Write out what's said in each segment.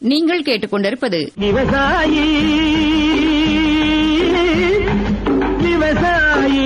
நீங்கள் கேட்டுக்கொண்டிருப்பது விவசாயி விவசாயி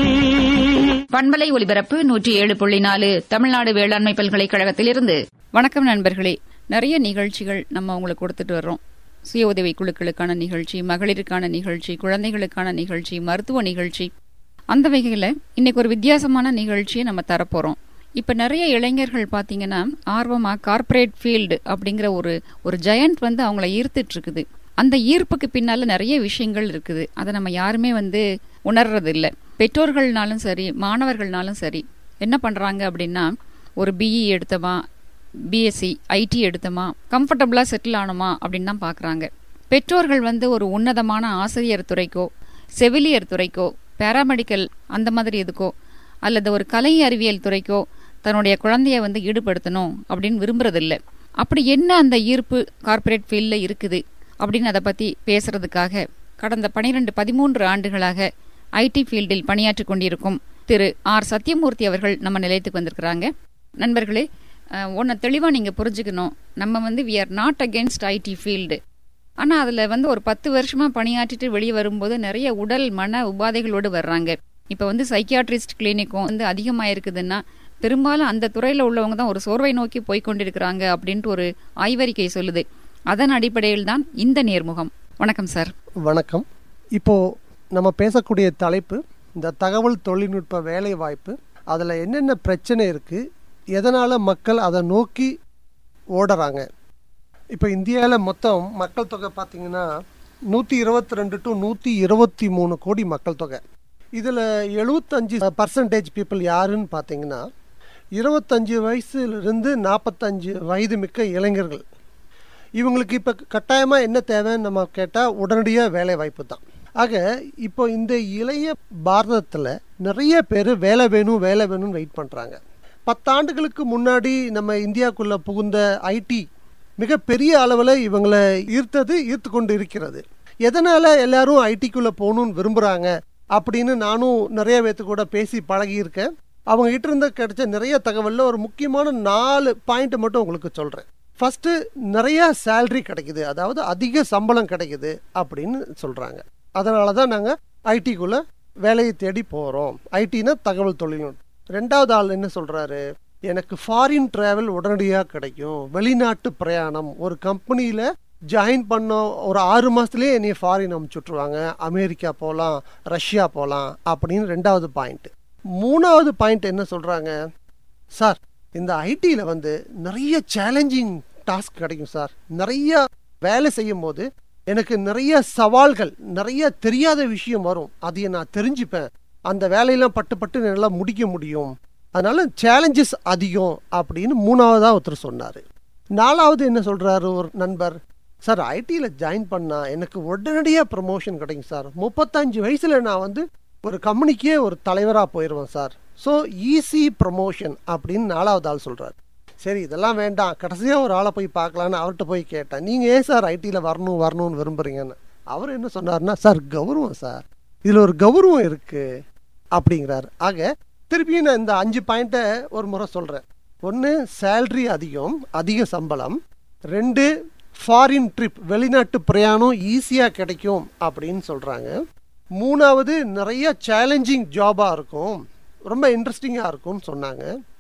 பண்பலை ஒலிபரப்பு நூற்றி ஏழு புள்ளி நாலு தமிழ்நாடு வேளாண்மை பல்கலைக்கழகத்திலிருந்து வணக்கம் நண்பர்களே நிறைய நிகழ்ச்சிகள் நம்ம உங்களுக்கு கொடுத்துட்டு வர்றோம் சுய உதவி குழுக்களுக்கான நிகழ்ச்சி மகளிருக்கான நிகழ்ச்சி குழந்தைகளுக்கான நிகழ்ச்சி மருத்துவ நிகழ்ச்சி அந்த வகையில் இன்னைக்கு ஒரு வித்தியாசமான நிகழ்ச்சியை நம்ம தரப்போறோம் இப்ப நிறைய இளைஞர்கள் பாத்தீங்கன்னா ஆர்வமா கார்ப்பரேட் ஃபீல்டு அப்படிங்கிற ஒரு ஒரு ஜெயண்ட் வந்து அவங்கள ஈர்த்துட்டு இருக்குது அந்த ஈர்ப்புக்கு பின்னால நிறைய விஷயங்கள் இருக்குது அதை நம்ம யாருமே வந்து உணர்றது இல்ல பெற்றோர்கள்னாலும் சரி மாணவர்கள்னாலும் சரி என்ன பண்றாங்க அப்படின்னா ஒரு பிஇ எடுத்தமா பிஎஸ்சி ஐடி எடுத்தமா கம்ஃபர்டபுளா செட்டில் ஆனோமா அப்படின்னு தான் பாக்குறாங்க பெற்றோர்கள் வந்து ஒரு உன்னதமான ஆசிரியர் துறைக்கோ செவிலியர் துறைக்கோ பேராமெடிக்கல் அந்த மாதிரி இதுக்கோ அல்லது ஒரு கலை அறிவியல் துறைக்கோ தன்னுடைய குழந்தைய வந்து ஈடுபடுத்தணும் அப்படின்னு விரும்புறதில்ல அப்படி என்ன அந்த ஈர்ப்பு கார்ப்பரேட் ஃபீல்டில் இருக்குது அப்படின்னு அதை பற்றி பேசுறதுக்காக கடந்த பனிரெண்டு பதிமூன்று ஆண்டுகளாக ஐடி ஃபீல்டில் பணியாற்றி கொண்டிருக்கும் திரு ஆர் சத்யமூர்த்தி அவர்கள் நம்ம நிலையத்துக்கு வந்திருக்கிறாங்க நண்பர்களே ஒன்றை தெளிவாக நீங்கள் புரிஞ்சுக்கணும் நம்ம வந்து we are not against IT field ஆனால் அதில் வந்து ஒரு பத்து வருஷமாக பணியாற்றிட்டு வெளியே வரும்போது நிறைய உடல் மன உபாதைகளோடு வர்றாங்க இப்போ வந்து சைக்கியாட்ரிஸ்ட் கிளினிக்கும் வந்து அதிகமாக இருக்குதுன்னா பெரும்பாலும் அந்த துறையில் உள்ளவங்க தான் ஒரு சோர்வை நோக்கி போய் கொண்டிருக்கிறாங்க அப்படின்ட்டு ஒரு ஆய்வறிக்கை சொல்லுது அதன் அடிப்படையில் தான் இந்த நேர்முகம் வணக்கம் சார் வணக்கம் இப்போ நம்ம பேசக்கூடிய தலைப்பு இந்த தகவல் தொழில்நுட்ப வேலை வாய்ப்பு அதில் என்னென்ன பிரச்சனை இருக்குது எதனால் மக்கள் அதை நோக்கி ஓடுறாங்க இப்போ இந்தியாவில் மொத்தம் மக்கள் தொகை பார்த்தீங்கன்னா நூற்றி இருபத்தி ரெண்டு டு நூற்றி இருபத்தி மூணு கோடி மக்கள் தொகை இதில் எழுபத்தஞ்சு பர்சன்டேஜ் பீப்புள் யாருன்னு பார்த்தீங்கன்னா இருபத்தஞ்சு வயசுலேருந்து நாற்பத்தஞ்சு வயது மிக்க இளைஞர்கள் இவங்களுக்கு இப்போ கட்டாயமாக என்ன தேவைன்னு நம்ம கேட்டால் உடனடியாக வேலை வாய்ப்பு தான் ஆக இப்போ இந்த இளைய பாரதத்தில் நிறைய பேர் வேலை வேணும் வேலை வேணும்னு வெயிட் பண்ணுறாங்க பத்தாண்டுகளுக்கு முன்னாடி நம்ம இந்தியாவுக்குள்ளே புகுந்த ஐடி மிகப்பெரிய அளவில் இவங்களை ஈர்த்தது ஈர்த்து கொண்டு இருக்கிறது எதனால் எல்லாரும் ஐடிக்குள்ளே போகணுன்னு விரும்புகிறாங்க அப்படின்னு நானும் நிறைய பேர்த்து கூட பேசி பழகியிருக்கேன் அவங்க கிட்ட இருந்து கிடைச்ச நிறைய தகவலில் ஒரு முக்கியமான நாலு பாயிண்ட் மட்டும் உங்களுக்கு சொல்கிறேன் ஃபஸ்ட்டு நிறைய சேல்ரி கிடைக்குது அதாவது அதிக சம்பளம் கிடைக்குது அப்படின்னு சொல்கிறாங்க அதனால தான் நாங்கள் ஐடிக்குள்ளே வேலையை தேடி போகிறோம் ஐடினா தகவல் தொழில்நுட்பம் ரெண்டாவது ஆள் என்ன சொல்கிறாரு எனக்கு ஃபாரின் ட்ராவல் உடனடியாக கிடைக்கும் வெளிநாட்டு பிரயாணம் ஒரு கம்பெனியில் ஜாயின் பண்ண ஒரு ஆறு மாதத்துலேயே என்னை ஃபாரின் அமுச்சுட்ருவாங்க அமெரிக்கா போகலாம் ரஷ்யா போகலாம் அப்படின்னு ரெண்டாவது பாயிண்ட் மூணாவது பாயிண்ட் என்ன சொல்கிறாங்க சார் இந்த ஐடியில் வந்து நிறைய சேலஞ்சிங் டாஸ்க் கிடைக்கும் சார் நிறைய வேலை செய்யும் போது எனக்கு நிறைய சவால்கள் நிறைய தெரியாத விஷயம் வரும் அதையை நான் தெரிஞ்சுப்பேன் அந்த வேலையெல்லாம் பட்டு பட்டு நல்லா முடிக்க முடியும் அதனால சேலஞ்சஸ் அதிகம் அப்படின்னு மூணாவதாக ஒருத்தர் சொன்னார் நாலாவது என்ன சொல்கிறாரு ஒரு நண்பர் சார் ஐடியில் ஜாயின் பண்ணால் எனக்கு உடனடியாக ப்ரமோஷன் கிடைக்கும் சார் முப்பத்தஞ்சு வயசில் நான் வந்து ஒரு கம்பெனிக்கே ஒரு தலைவராக போயிடுவேன் சார் ஸோ ஈஸி ப்ரமோஷன் அப்படின்னு நாலாவது ஆள் சொல்கிறார் சரி இதெல்லாம் வேண்டாம் கடைசியாக ஒரு ஆளை போய் பார்க்கலான்னு அவர்கிட்ட போய் கேட்டேன் நீங்கள் ஏன் சார் ஐடியில் வரணும் வரணும்னு விரும்புகிறீங்கன்னு அவர் என்ன சொன்னார்னா சார் கௌரவம் சார் இதில் ஒரு கௌரவம் இருக்குது அப்படிங்கிறார் ஆக திருப்பியும் நான் இந்த அஞ்சு பாயிண்ட்டை ஒரு முறை சொல்கிறேன் ஒன்று சேல்ரி அதிகம் அதிக சம்பளம் ரெண்டு ஃபாரின் ட்ரிப் வெளிநாட்டு பிரயாணம் ஈஸியாக கிடைக்கும் அப்படின்னு சொல்கிறாங்க மூணாவது நிறைய சேலஞ்சிங் ஜாபாக இருக்கும் ரொம்ப இன்ட்ரெஸ்டிங்காக இருக்கும்னு சொன்னாங்க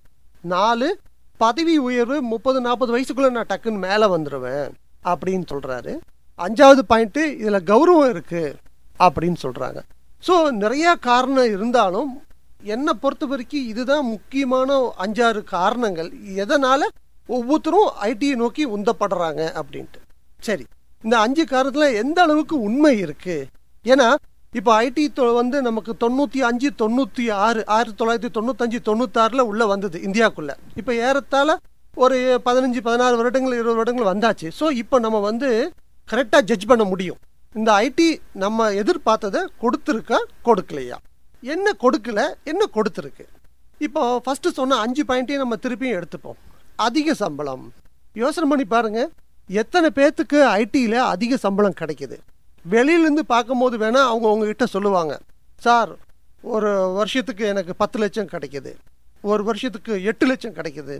நாலு பதவி உயர்வு முப்பது நாற்பது வயசுக்குள்ளே நான் டக்குன்னு மேலே வந்துடுவேன் அப்படின்னு சொல்கிறாரு அஞ்சாவது பாயிண்ட்டு இதில் கௌரவம் இருக்குது அப்படின்னு சொல்கிறாங்க ஸோ நிறையா காரணம் இருந்தாலும் என்னை பொறுத்த வரைக்கும் இதுதான் முக்கியமான அஞ்சாறு காரணங்கள் எதனால் ஒவ்வொருத்தரும் ஐடியை நோக்கி உந்தப்படுறாங்க அப்படின்ட்டு சரி இந்த அஞ்சு காரணத்தில் எந்த அளவுக்கு உண்மை இருக்குது ஏன்னா இப்போ ஐடி வந்து நமக்கு தொண்ணூற்றி அஞ்சு தொண்ணூற்றி ஆறு ஆயிரத்தி தொள்ளாயிரத்தி தொண்ணூத்தஞ்சு தொண்ணூத்தாறில் உள்ளே வந்தது இந்தியாவுக்குள்ளே இப்போ ஏறத்தாழ ஒரு பதினஞ்சு பதினாறு வருடங்கள் இருபது வருடங்கள் வந்தாச்சு ஸோ இப்போ நம்ம வந்து கரெக்டாக ஜட்ஜ் பண்ண முடியும் இந்த ஐடி நம்ம எதிர்பார்த்ததை கொடுத்துருக்கா கொடுக்கலையா என்ன கொடுக்கல என்ன கொடுத்துருக்கு இப்போ ஃபஸ்ட்டு சொன்ன அஞ்சு பாயிண்ட்டையும் நம்ம திருப்பியும் எடுத்துப்போம் அதிக சம்பளம் யோசனை பண்ணி பாருங்க எத்தனை பேர்த்துக்கு ஐடியில் அதிக சம்பளம் கிடைக்குது வெளியிலேருந்து பார்க்கும்போது வேணால் அவங்க உங்ககிட்ட சொல்லுவாங்க சார் ஒரு வருஷத்துக்கு எனக்கு பத்து லட்சம் கிடைக்குது ஒரு வருஷத்துக்கு எட்டு லட்சம் கிடைக்குதுன்னு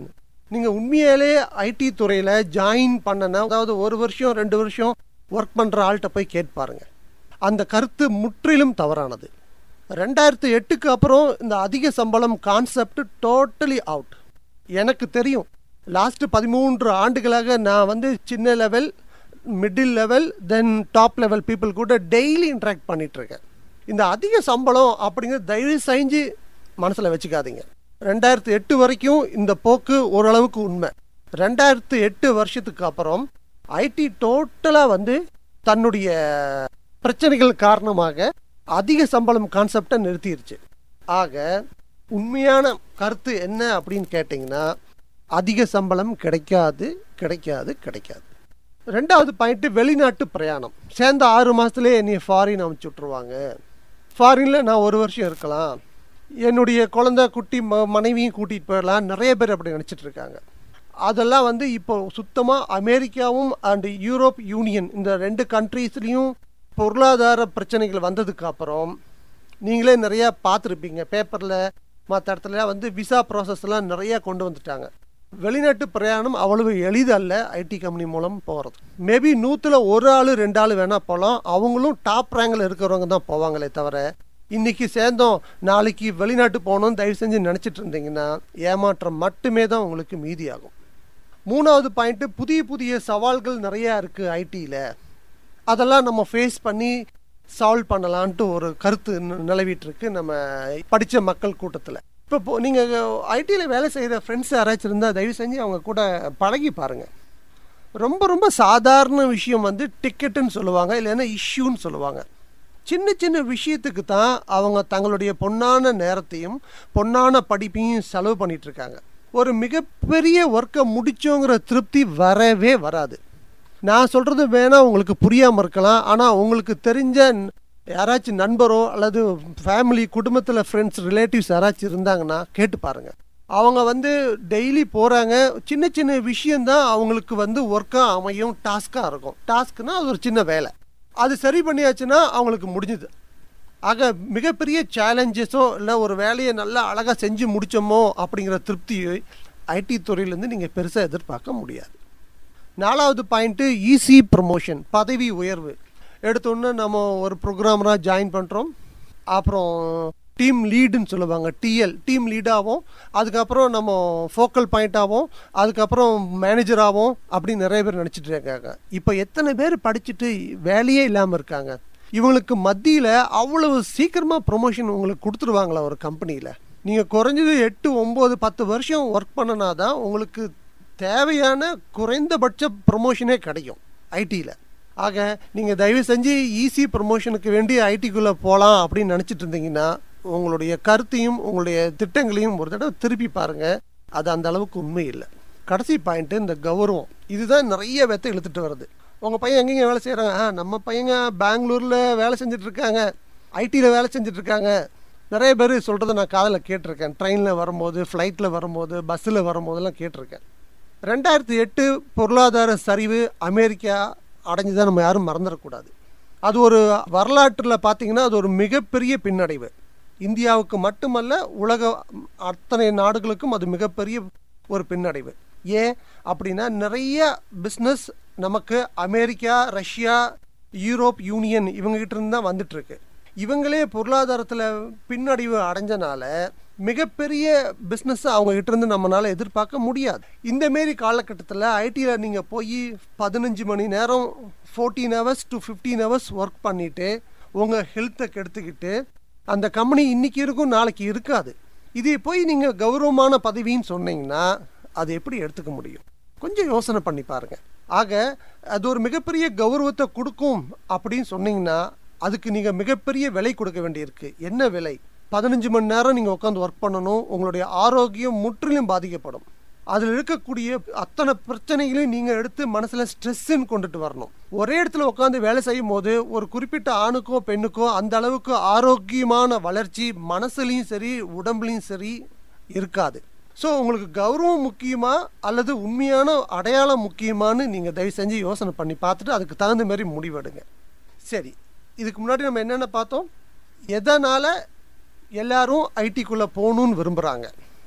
நீங்கள் உண்மையாலே ஐடி துறையில் ஜாயின் பண்ணனா அதாவது ஒரு வருஷம் ரெண்டு வருஷம் ஒர்க் பண்ணுற ஆள்கிட்ட போய் கேட்பாருங்க அந்த கருத்து முற்றிலும் தவறானது ரெண்டாயிரத்து எட்டுக்கு அப்புறம் இந்த அதிக சம்பளம் கான்செப்ட் டோட்டலி அவுட் எனக்கு தெரியும் லாஸ்ட் பதிமூன்று ஆண்டுகளாக நான் வந்து சின்ன level middle level then top level people கூட டெய்லி இன்ட்ராக்ட் பண்ணிட்டு இருக்கேன் இந்த அதிக சம்பளம் அப்படிங்கிறது தயவு செஞ்சு மனசில் வச்சுக்காதீங்க ரெண்டாயிரத்து எட்டு வரைக்கும் இந்த போக்கு ஓரளவுக்கு உண்மை ரெண்டாயிரத்து எட்டு வருஷத்துக்கு அப்புறம் ஐடி டோட்டலாக வந்து தன்னுடைய பிரச்சனைகள் காரணமாக அதிக சம்பளம் கான்செப்டை நிறுத்திடுச்சு ஆக உண்மையான கருத்து என்ன அப்படின்னு கேட்டிங்கன்னா அதிக சம்பளம் கிடைக்காது கிடைக்காது கிடைக்காது ரெண்டாவது பாயிண்ட்டு வெளிநாட்டு பிரயாணம் சேர்ந்த ஆறு மாதத்துலேயே என்னை ஃபாரின் அமுச்சு விட்ருவாங்க ஃபாரினில் நான் ஒரு வருஷம் இருக்கலாம் என்னுடைய குழந்தை குட்டி ம மனைவியும் கூட்டிகிட்டு போயிடலாம் நிறைய பேர் அப்படி நினச்சிட்டு இருக்காங்க அதெல்லாம் வந்து இப்போ சுத்தமாக அமெரிக்காவும் அண்டு யூரோப் யூனியன் இந்த ரெண்டு கண்ட்ரீஸ்லேயும் பொருளாதார பிரச்சனைகள் வந்ததுக்கு அப்புறம் நீங்களே நிறையா பார்த்துருப்பீங்க பேப்பரில் மற்ற இடத்துல வந்து விசா ப்ராசஸ்லாம் நிறையா கொண்டு வந்துட்டாங்க வெளிநாட்டு பிரயாணம் அவ்வளவு எளிதல்ல ஐடி கம்பெனி மூலம் போகிறது மேபி நூற்றில் ஒரு ஆள் ரெண்டு ஆள் வேணால் போகலாம் அவங்களும் டாப் ரேங்கில் இருக்கிறவங்க தான் போவாங்களே தவிர இன்னைக்கு சேர்ந்தோம் நாளைக்கு வெளிநாட்டு போகணும்னு தயவு செஞ்சு நினச்சிட்டு இருந்தீங்கன்னா ஏமாற்றம் மட்டுமே தான் உங்களுக்கு மீதியாகும் மூணாவது பாயிண்ட்டு புதிய புதிய சவால்கள் நிறையா இருக்குது ஐடியில் அதெல்லாம் நம்ம ஃபேஸ் பண்ணி சால்வ் பண்ணலான்ட்டு ஒரு கருத்து நிலவிட்டு இருக்கு நம்ம படித்த மக்கள் கூட்டத்தில் இப்போ நீங்கள் ஐடியில் வேலை செய்கிற ஃப்ரெண்ட்ஸ் யாராச்சும் இருந்தால் தயவு செஞ்சு அவங்க கூட பழகி பாருங்கள் ரொம்ப ரொம்ப சாதாரண விஷயம் வந்து டிக்கெட்டுன்னு சொல்லுவாங்க இல்லைன்னா இஷ்யூன்னு சொல்லுவாங்க சின்ன சின்ன விஷயத்துக்கு தான் அவங்க தங்களுடைய பொன்னான நேரத்தையும் பொன்னான படிப்பையும் செலவு பண்ணிட்டு இருக்காங்க ஒரு மிகப்பெரிய ஒர்க்கை முடிச்சோங்கிற திருப்தி வரவே வராது நான் சொல்கிறது வேணால் உங்களுக்கு புரியாமல் இருக்கலாம் ஆனால் உங்களுக்கு தெரிஞ்ச யாராச்சும் நண்பரோ அல்லது ஃபேமிலி குடும்பத்தில் ஃப்ரெண்ட்ஸ் ரிலேட்டிவ்ஸ் யாராச்சும் இருந்தாங்கன்னா கேட்டு பாருங்கள் அவங்க வந்து டெய்லி போகிறாங்க சின்ன சின்ன விஷயந்தான் அவங்களுக்கு வந்து ஒர்க்காக அமையும் டாஸ்க்காக இருக்கும் டாஸ்க்னா அது ஒரு சின்ன வேலை அது சரி பண்ணியாச்சுன்னா அவங்களுக்கு முடிஞ்சுது ஆக மிகப்பெரிய சேலஞ்சஸோ இல்லை ஒரு வேலையை நல்லா அழகாக செஞ்சு முடித்தோமோ அப்படிங்கிற திருப்தியை ஐடி துறையிலேருந்து நீங்கள் பெருசாக எதிர்பார்க்க முடியாது நாலாவது பாயிண்ட்டு ஈஸி ப்ரமோஷன் பதவி உயர்வு எடுத்தோன்னே நம்ம ஒரு ப்ரோக்ராமராக ஜாயின் பண்ணுறோம் அப்புறம் டீம் லீடுன்னு சொல்லுவாங்க டிஎல் டீம் லீடாகவும் அதுக்கப்புறம் நம்ம ஃபோக்கல் பாயிண்ட்டாகவும் அதுக்கப்புறம் மேனேஜராகவும் அப்படி நிறைய பேர் நினச்சிட்டு இருக்காங்க இப்போ எத்தனை பேர் படிச்சுட்டு வேலையே இல்லாமல் இருக்காங்க இவங்களுக்கு மத்தியில் அவ்வளவு சீக்கிரமாக ப்ரொமோஷன் உங்களுக்கு கொடுத்துருவாங்களா ஒரு கம்பெனியில் நீங்கள் குறைஞ்சது எட்டு ஒம்பது பத்து வருஷம் ஒர்க் பண்ணனா தான் உங்களுக்கு தேவையான குறைந்தபட்ச ப்ரொமோஷனே கிடைக்கும் ஐடியில் ஆக நீங்கள் தயவு செஞ்சு ஈஸி ப்ரொமோஷனுக்கு வேண்டி ஐடிக்குள்ளே போகலாம் அப்படின்னு நினச்சிட்டு இருந்தீங்கன்னா உங்களுடைய கருத்தையும் உங்களுடைய திட்டங்களையும் ஒரு தடவை திருப்பி பாருங்கள் அது அந்த அளவுக்கு உண்மை இல்லை கடைசி பாயிண்ட்டு இந்த கௌரவம் இதுதான் நிறைய வெத்தை இழுத்துட்டு வருது உங்கள் பையன் எங்கெங்க வேலை செய்கிறாங்க ஆ நம்ம பையங்க பெங்களூரில் வேலை செஞ்சுட்டு இருக்காங்க ஐடியில் வேலை செஞ்சுட்டு இருக்காங்க நிறைய பேர் சொல்கிறத நான் காதில் கேட்டிருக்கேன் ட்ரெயினில் வரும்போது ஃப்ளைட்டில் வரும்போது பஸ்ஸில் வரும்போதெல்லாம் கேட்டிருக்கேன் ரெண்டாயிரத்தி எட்டு பொருளாதார சரிவு அமெரிக்கா அடைஞ்சுதான் நம்ம யாரும் மறந்துடக்கூடாது அது ஒரு வரலாற்றில் பார்த்தீங்கன்னா அது ஒரு மிகப்பெரிய பின்னடைவு இந்தியாவுக்கு மட்டுமல்ல உலக அத்தனை நாடுகளுக்கும் அது மிகப்பெரிய ஒரு பின்னடைவு ஏன் அப்படின்னா நிறைய பிஸ்னஸ் நமக்கு அமெரிக்கா ரஷ்யா யூரோப் யூனியன் இவங்ககிட்ட இருந்து தான் வந்துட்டுருக்கு இவங்களே பொருளாதாரத்தில் பின்னடைவு அடைஞ்சனால மிகப்பெரிய பிஸ்னஸ் அவங்க கிட்ட இருந்து நம்மளால எதிர்பார்க்க முடியாது இந்த மாரி காலகட்டத்தில் ஐடியில் நீங்கள் போய் பதினஞ்சு மணி நேரம் fourteen hours to fifteen hours work பண்ணிவிட்டு உங்கள் ஹெல்த்தை கெடுத்துக்கிட்டு அந்த கம்பெனி இன்னைக்கு இருக்கும் நாளைக்கு இருக்காது இதே போய் நீங்கள் கௌரவமான பதவின்னு சொன்னீங்கன்னா அது எப்படி எடுத்துக்க முடியும் கொஞ்சம் யோசனை பண்ணி பாருங்க ஆக அது ஒரு மிகப்பெரிய கௌரவத்தை கொடுக்கும் அப்படின்னு சொன்னீங்கன்னா அதுக்கு நீங்கள் மிகப்பெரிய விலை கொடுக்க வேண்டியிருக்கு என்ன விலை பதினஞ்சு மணி நேரம் நீங்கள் உட்காந்து ஒர்க் பண்ணணும் உங்களுடைய ஆரோக்கியம் முற்றிலும் பாதிக்கப்படும் அதில் இருக்கக்கூடிய அத்தனை பிரச்சனைகளையும் நீங்கள் எடுத்து மனசில் ஸ்ட்ரெஸ்ஸுன்னு கொண்டுட்டு வரணும் ஒரே இடத்துல உட்காந்து வேலை செய்யும் போது ஒரு குறிப்பிட்ட ஆணுக்கோ பெண்ணுக்கோ அந்த அளவுக்கு ஆரோக்கியமான வளர்ச்சி மனசுலையும் சரி உடம்புலையும் சரி இருக்காது ஸோ உங்களுக்கு கௌரவம் முக்கியமா அல்லது உண்மையான அடையாளம் முக்கியமானு நீங்கள் தயவு செஞ்சு யோசனை பண்ணி பார்த்துட்டு அதுக்கு தகுந்த மாதிரி முடிவெடுங்க சரி இதுக்கு முன்னாடி நம்ம என்னென்ன பார்த்தோம் எதனால் எல்லாரும் ஐடிக்குள்ளே போகணுன்னு விரும்புகிறாங்க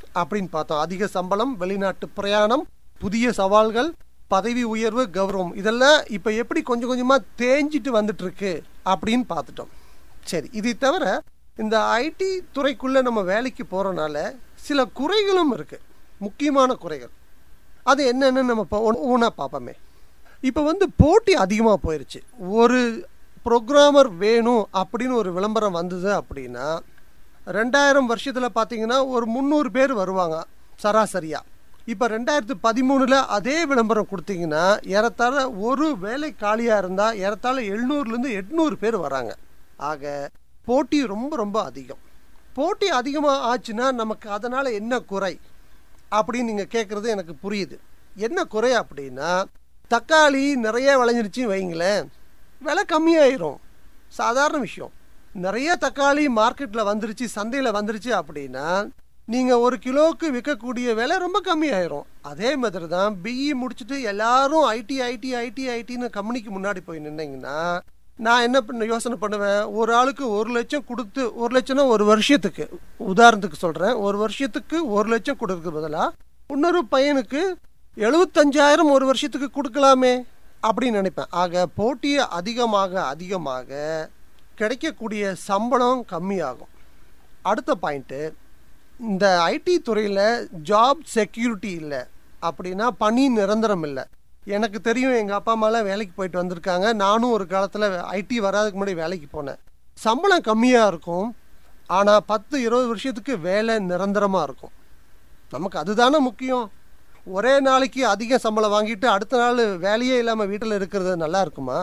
அப்படின்னு பார்த்தோம் அதிக சம்பளம் வெளிநாட்டு பிரயாணம் புதிய சவால்கள் பதவி உயர்வு கௌரவம் இதெல்லாம் இப்போ எப்படி கொஞ்சம் கொஞ்சமாக தேஞ்சிட்டு வந்துட்டு இருக்கு அப்படின்னு பார்த்துட்டோம் சரி இது தவிர இந்த ஐடி துறைக்குள்ளே நம்ம வேலைக்கு போகிறனால சில குறைகளும் இருக்குது முக்கியமான குறைகள் அது என்னென்னு நம்ம இப்போ ஒன்றா பார்ப்போமே இப்போ வந்து போட்டி அதிகமாக போயிடுச்சு ஒரு ப்ரோக்ராமர் வேணும் அப்படின்னு ஒரு விளம்பரம் வந்தது அப்படின்னா ரெண்டாயிரம் வருஷத்தில் பார்த்தீங்கன்னா ஒரு முந்நூறு பேர் வருவாங்க சராசரியாக இப்போ ரெண்டாயிரத்து பதிமூணில் அதே விளம்பரம் கொடுத்தீங்கன்னா ஏறத்தாழ ஒரு வேலை காலியாக இருந்தால் ஏறத்தாழ எழுநூறுலேருந்து எட்நூறு பேர் வராங்க ஆக போட்டி ரொம்ப ரொம்ப அதிகம் போட்டி அதிகமாக ஆச்சுன்னா நமக்கு அதனால் என்ன குறை அப்படின்னு நீங்கள் கேட்குறது எனக்கு புரியுது என்ன குறை அப்படின்னா தக்காளி நிறைய விளைஞ்சிருச்சு வைங்களேன் விலை கம்மியாயிரும் சாதாரண விஷயம் நிறைய தக்காளி மார்க்கெட்டில் வந்துருச்சு சந்தையில் வந்துருச்சு அப்படின்னா நீங்கள் ஒரு கிலோவுக்கு விற்கக்கூடிய விலை ரொம்ப கம்மியாயிரும் அதே மாதிரி தான் பிஇ முடிச்சுட்டு எல்லாரும் ஐடி ஐடி ஐடி ஐடின்னு கம்பெனிக்கு முன்னாடி போய் நின்னீங்கன்னா நான் என்ன பண்ண யோசனை பண்ணுவேன் ஒரு ஆளுக்கு ஒரு லட்சம் கொடுத்து ஒரு லட்சம்னா ஒரு வருஷத்துக்கு உதாரணத்துக்கு சொல்கிறேன் ஒரு வருஷத்துக்கு ஒரு லட்சம் கொடுக்க பதிலாக இன்னொரு பையனுக்கு எழுபத்தஞ்சாயிரம் ஒரு வருஷத்துக்கு கொடுக்கலாமே அப்படின்னு நினைப்பேன் ஆக போட்டி அதிகமாக அதிகமாக கிடைக்கக்கூடிய சம்பளம் கம்மியாகும் அடுத்த பாயிண்ட்டு இந்த ஐடி துறையில் ஜாப் செக்யூரிட்டி இல்லை அப்படின்னா பணி நிரந்தரம் இல்லை எனக்கு தெரியும் எங்கள் அப்பா அம்மாலாம் வேலைக்கு போயிட்டு வந்திருக்காங்க நானும் ஒரு காலத்தில் ஐடி வராதுக்கு முன்னாடி வேலைக்கு போனேன் சம்பளம் கம்மியாக இருக்கும் ஆனால் பத்து இருபது வருஷத்துக்கு வேலை நிரந்தரமாக இருக்கும் நமக்கு அதுதானே முக்கியம் ஒரே நாளைக்கு அதிக சம்பளம் வாங்கிட்டு அடுத்த நாள் வேலையே இல்லாமல் வீட்டில் இருக்கிறது நல்லா இருக்குமா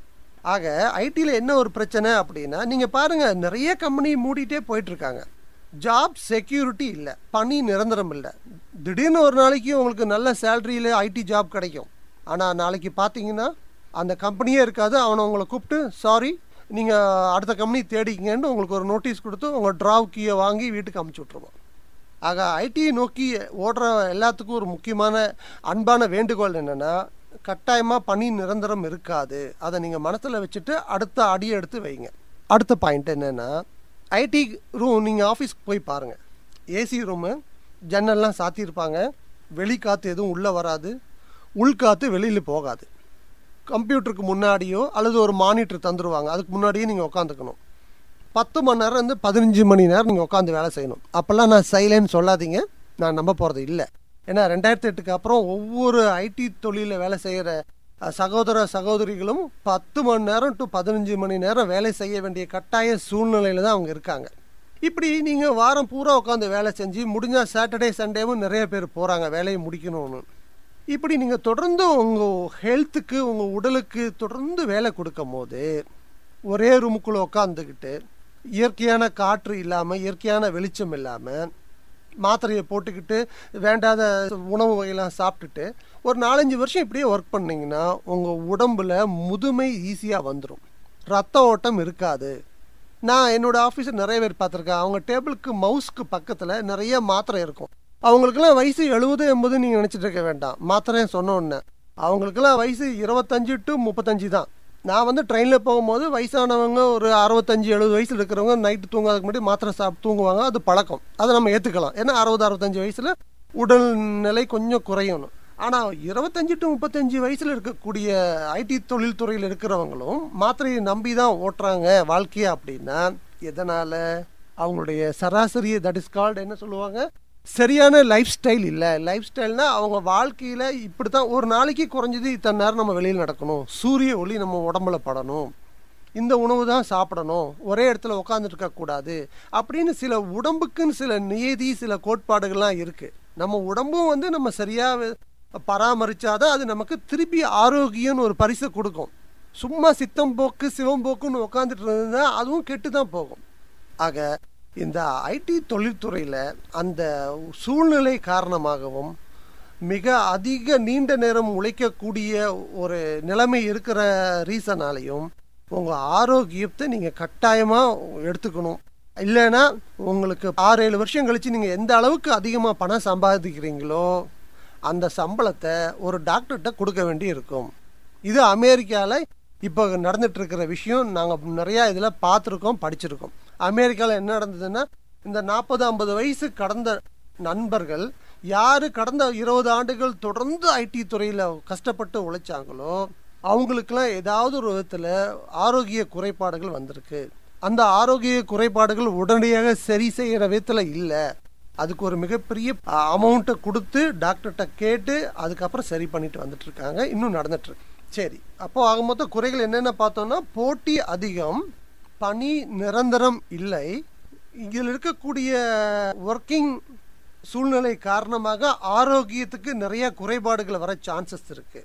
ஆக ஐடியில் என்ன ஒரு பிரச்சனை அப்படின்னா நீங்கள் பாருங்கள் நிறைய கம்பெனி மூடிட்டே போயிட்டுருக்காங்க ஜாப் செக்யூரிட்டி இல்லை பணி நிரந்தரம் இல்லை திடீர்னு ஒரு நாளைக்கு உங்களுக்கு நல்ல சேலரியில் ஐடி ஜாப் கிடைக்கும் ஆனால் நாளைக்கு பார்த்தீங்கன்னா அந்த கம்பெனியே இருக்காது அவனை உங்களை கூப்பிட்டு சாரி நீங்கள் அடுத்த கம்பெனி தேடிக்கங்கன்னு உங்களுக்கு ஒரு நோட்டீஸ் கொடுத்து உங்கள் ட்ராவ் கீயை வாங்கி வீட்டுக்கு அமுச்சு விட்ருவோம் ஆக ஐடியை நோக்கி ஓடுற எல்லாத்துக்கும் ஒரு முக்கியமான அன்பான வேண்டுகோள் என்னென்னா கட்டாயமாக பணி நிரந்தரம் இருக்காது அதை நீங்கள் மனசில் வச்சுட்டு அடுத்த அடியை எடுத்து வைங்க அடுத்த பாயிண்ட் என்னென்னா ஐடி ரூம் நீங்கள் ஆஃபீஸ்க்கு போய் பாருங்கள் ஏசி ரூமு ஜன்னல்லாம் சாத்தியிருப்பாங்க வெளிக்காற்று எதுவும் உள்ளே வராது உள்காற்று வெளியில் போகாது கம்ப்யூட்டருக்கு முன்னாடியோ அல்லது ஒரு மானிட்டர் தந்துடுவாங்க அதுக்கு முன்னாடியே நீங்கள் உட்காந்துக்கணும் பத்து மணி நேரம் வந்து பதினஞ்சு மணி நேரம் நீங்கள் உட்காந்து வேலை செய்யணும் அப்போல்லாம் நான் சைலன்னு சொல்லாதீங்க நான் நம்ப போகிறது இல்லை ஏன்னா ரெண்டாயிரத்தி எட்டுக்கு அப்புறம் ஒவ்வொரு ஐடி தொழிலில் வேலை செய்கிற சகோதர சகோதரிகளும் பத்து மணி நேரம் டு பதினஞ்சு மணி நேரம் வேலை செய்ய வேண்டிய கட்டாய சூழ்நிலையில் தான் அவங்க இருக்காங்க இப்படி நீங்கள் வாரம் பூரா உட்காந்து வேலை செஞ்சு முடிஞ்சால் சாட்டர்டே சண்டேவும் நிறைய பேர் போகிறாங்க வேலையை முடிக்கணும்னு இப்படி நீங்கள் தொடர்ந்து உங்கள் ஹெல்த்துக்கு உங்கள் உடலுக்கு தொடர்ந்து வேலை கொடுக்கும் போது ஒரே ரூமுக்குள்ளே உட்காந்துக்கிட்டு இயற்கையான காற்று இல்லாமல் இயற்கையான வெளிச்சம் இல்லாமல் மாத்திரையை போட்டுக்கிட்டு வேண்டாத உணவு வகையெல்லாம் சாப்பிட்டுட்டு ஒரு நாலஞ்சு வருஷம் இப்படியே ஒர்க் பண்ணிங்கன்னா உங்கள் உடம்புல முதுமை ஈஸியாக வந்துடும் ரத்த ஓட்டம் இருக்காது நான் என்னோட ஆஃபீஸில் நிறைய பேர் பார்த்துருக்கேன் அவங்க டேபிளுக்கு மவுஸ்க்கு பக்கத்தில் நிறைய மாத்திரை இருக்கும் அவங்களுக்குலாம் வயசு எழுபது எண்பது நீங்கள் நினச்சிட்டு இருக்க வேண்டாம் மாத்திரையும் சொன்னோன்னே அவங்களுக்குலாம் வயசு இருபத்தஞ்சு டு முப்பத்தஞ்சு தான் நான் வந்து ட்ரெயினில் போகும்போது வயசானவங்க ஒரு அறுபத்தஞ்சு எழுபது வயசு இருக்கிறவங்க நைட்டு தூங்காதுக்கு முன்னாடி மாத்திரை சாப்பிட்டு தூங்குவாங்க அது பழக்கம் அதை நம்ம ஏற்றுக்கலாம் ஏன்னா அறுபது அறுபத்தஞ்சு வயசில் உடல் நிலை கொஞ்சம் குறையணும் ஆனால் இருபத்தஞ்சு டு முப்பத்தஞ்சு வயசில் இருக்கக்கூடிய ஐடி தொழில் துறையில் இருக்கிறவங்களும் மாத்திரையை நம்பி தான் ஓட்டுறாங்க வாழ்க்கையை அப்படின்னா எதனால் அவங்களுடைய சராசரி தட் இஸ் கால்டு என்ன சொல்லுவாங்க சரியான லைஃப் ஸ்டைல் இல்லை லைஃப் ஸ்டைல்னால் அவங்க வாழ்க்கையில் இப்படி தான் ஒரு நாளைக்கு குறைஞ்சது இத்தனை நேரம் நம்ம வெளியில் நடக்கணும் சூரிய ஒளி நம்ம உடம்புல படணும் இந்த உணவு தான் சாப்பிடணும் ஒரே இடத்துல உட்காந்துட்டு இருக்கக்கூடாது அப்படின்னு சில உடம்புக்குன்னு சில நியதி சில கோட்பாடுகள்லாம் இருக்குது நம்ம உடம்பும் வந்து நம்ம சரியாக பராமரித்தாதான் அது நமக்கு திருப்பி ஆரோக்கியம்னு ஒரு பரிசை கொடுக்கும் சும்மா சித்தம் போக்கு சிவம் போக்குன்னு உட்காந்துட்டு இருந்ததுன்னா அதுவும் கெட்டு தான் போகும் ஆக இந்த ஐடி தொழில்துறையில் அந்த சூழ்நிலை காரணமாகவும் மிக அதிக நீண்ட நேரம் உழைக்கக்கூடிய ஒரு நிலைமை இருக்கிற ரீசனாலையும் உங்கள் ஆரோக்கியத்தை நீங்கள் கட்டாயமாக எடுத்துக்கணும் இல்லைன்னா உங்களுக்கு ஆறு ஏழு வருஷம் கழித்து நீங்கள் எந்த அளவுக்கு அதிகமாக பணம் சம்பாதிக்கிறீங்களோ அந்த சம்பளத்தை ஒரு டாக்டர்கிட்ட கொடுக்க வேண்டி இருக்கும் இது அமெரிக்காவில் இப்போ நடந்துட்டு இருக்கிற விஷயம் நாங்கள் நிறையா இதில் பார்த்துருக்கோம் படிச்சிருக்கோம் அமெரிக்காவில் என்ன நடந்ததுன்னா இந்த நாற்பது ஐம்பது வயசு கடந்த நண்பர்கள் யாரு கடந்த இருபது ஆண்டுகள் தொடர்ந்து ஐடி துறையில கஷ்டப்பட்டு உழைச்சாங்களோ அவங்களுக்கெல்லாம் ஏதாவது ஒரு விதத்துல ஆரோக்கிய குறைபாடுகள் வந்திருக்கு அந்த ஆரோக்கிய குறைபாடுகள் உடனடியாக சரி செய்யற விதத்துல இல்லை அதுக்கு ஒரு மிகப்பெரிய அமௌண்ட்டை கொடுத்து டாக்டர்கிட்ட கேட்டு அதுக்கப்புறம் சரி பண்ணிட்டு வந்துட்டு இருக்காங்க இன்னும் நடந்துட்டு இருக்கு சரி அப்போ ஆக மொத்த குறைகள் என்னென்ன பார்த்தோம்னா போட்டி அதிகம் பணி நிரந்தரம் இல்லை இதில் இருக்கக்கூடிய ஒர்க்கிங் சூழ்நிலை காரணமாக ஆரோக்கியத்துக்கு நிறைய குறைபாடுகள் வர சான்சஸ் இருக்கு